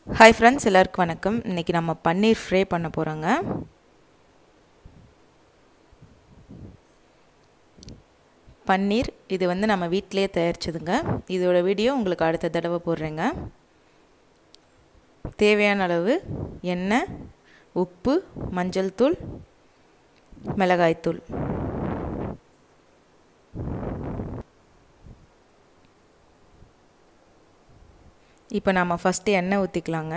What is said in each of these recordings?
hi friends எல்லாருக்கும் வணக்கம் இன்றைக்கி நம்ம பன்னீர் ஃப்ரை பண்ண போகிறோங்க பன்னீர் இது வந்து நம்ம வீட்டிலேயே தயாரிச்சதுங்க இதோட வீடியோ உங்களுக்கு அடுத்த தடவை போடுறேங்க தேவையான அளவு எண்ணெய் உப்பு மஞ்சள் தூள் மிளகாய்த்தூள் இப்போ நம்ம ஃபஸ்ட்டு எண்ணெய் ஊற்றிக்கலாங்க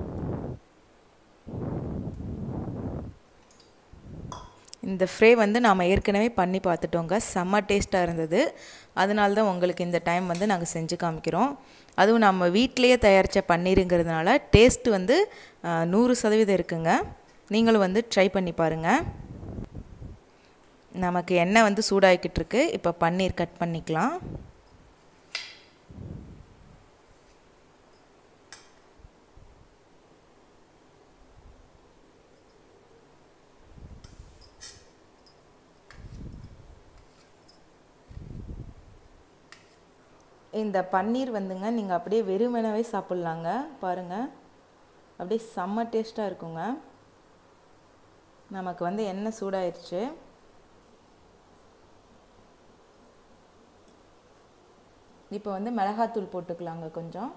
இந்த ஃப்ரை வந்து நாம் ஏற்கனவே பண்ணி பார்த்துட்டோங்க செம்ம டேஸ்ட்டாக இருந்தது அதனால தான் உங்களுக்கு இந்த டைம் வந்து நாங்கள் செஞ்சு காமிக்கிறோம் அதுவும் நம்ம வீட்டிலையே தயாரித்த பன்னீருங்கிறதுனால டேஸ்ட்டு வந்து நூறு சதவீதம் இருக்குங்க நீங்களும் வந்து ட்ரை பண்ணி பாருங்கள் நமக்கு எண்ணெய் வந்து சூடாகிக்கிட்டு இருக்கு இப்போ பன்னீர் கட் பண்ணிக்கலாம் இந்த பன்னீர் வந்துங்க நீங்கள் அப்படியே வெறுமெனவே சாப்பிட்லாங்க பாருங்கள் அப்படியே செம்ம டேஸ்ட்டாக இருக்குங்க நமக்கு வந்து எண்ணெய் சூடாயிருச்சு இப்போ வந்து மிளகாத்தூள் போட்டுக்கலாங்க கொஞ்சம்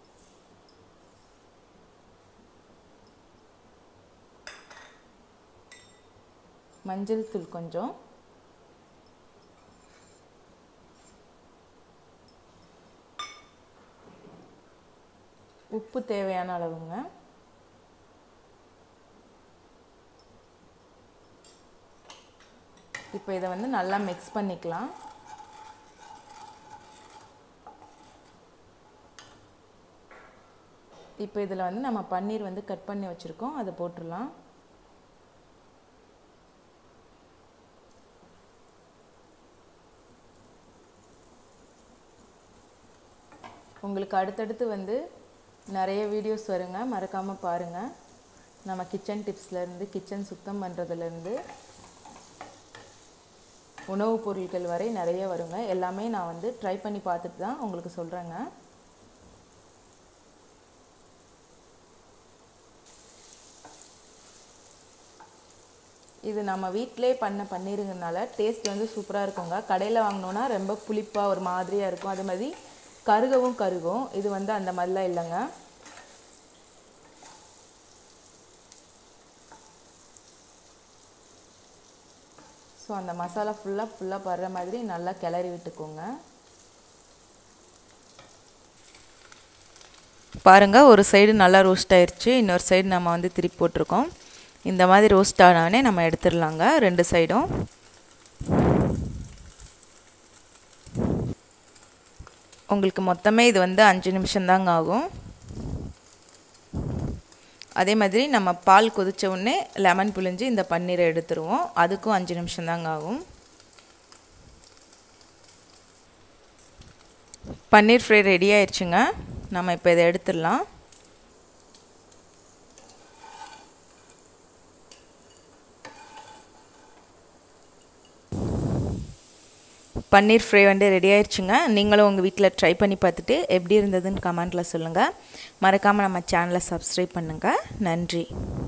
மஞ்சள் தூள் கொஞ்சம் உப்பு தேவையான அளவுங்க இப்போ இதை வந்து நல்லா மிக்ஸ் பண்ணிக்கலாம் இப்போ இதில் வந்து நம்ம பன்னீர் வந்து கட் பண்ணி வச்சுருக்கோம் அதை போட்டுடலாம் உங்களுக்கு அடுத்தடுத்து வந்து நிறைய வீடியோஸ் வருங்க மறக்காமல் பாருங்கள் நம்ம கிச்சன் டிப்ஸ்லேருந்து கிச்சன் சுத்தம் பண்ணுறதுலேருந்து உணவுப் பொருட்கள் வரை நிறைய வருங்க எல்லாமே நான் வந்து ட்ரை பண்ணி பார்த்துட்டு தான் உங்களுக்கு சொல்கிறேங்க இது நம்ம வீட்டிலே பண்ண பன்னீருங்கனால டேஸ்ட் வந்து சூப்பராக இருக்குங்க கடையில் வாங்கினோன்னா ரொம்ப புளிப்பாக ஒரு மாதிரியாக இருக்கும் அதே மாதிரி கருகவும் கருகும் இது வந்து அந்த மாதிரிலாம் இல்லைங்க ஸோ அந்த மசாலா ஃபுல்லாக ஃபுல்லாக படுற மாதிரி நல்லா கிளறி விட்டுக்கோங்க பாருங்கள் ஒரு சைடு நல்லா ரோஸ்ட் ஆயிடுச்சு இன்னொரு சைடு நம்ம வந்து திருப்பி போட்டிருக்கோம் இந்த மாதிரி ரோஸ்ட் ஆனோடனே நம்ம எடுத்துடலாங்க ரெண்டு சைடும் உங்களுக்கு மொத்தமே இது வந்து அஞ்சு நிமிஷம்தாங்க ஆகும் அதே மாதிரி நம்ம பால் கொதித்த உடனே லெமன் புழிஞ்சு இந்த பன்னீரை எடுத்துருவோம் அதுக்கும் அஞ்சு நிமிஷம்தாங்க ஆகும் பன்னீர் ஃப்ரை ரெடி ஆயிடுச்சுங்க நம்ம இப்போ இதை எடுத்துடலாம் பன்னீர் ஃப்ரை வந்து ரெடி ஆயிடுச்சுங்க நீங்களும் உங்கள் வீட்டில் ட்ரை பண்ணி பார்த்துட்டு எப்படி இருந்ததுன்னு கமெண்ட்டில் சொல்லுங்கள் மறக்காமல் நம்ம சேனலை சப்ஸ்கிரைப் பண்ணுங்கள் நன்றி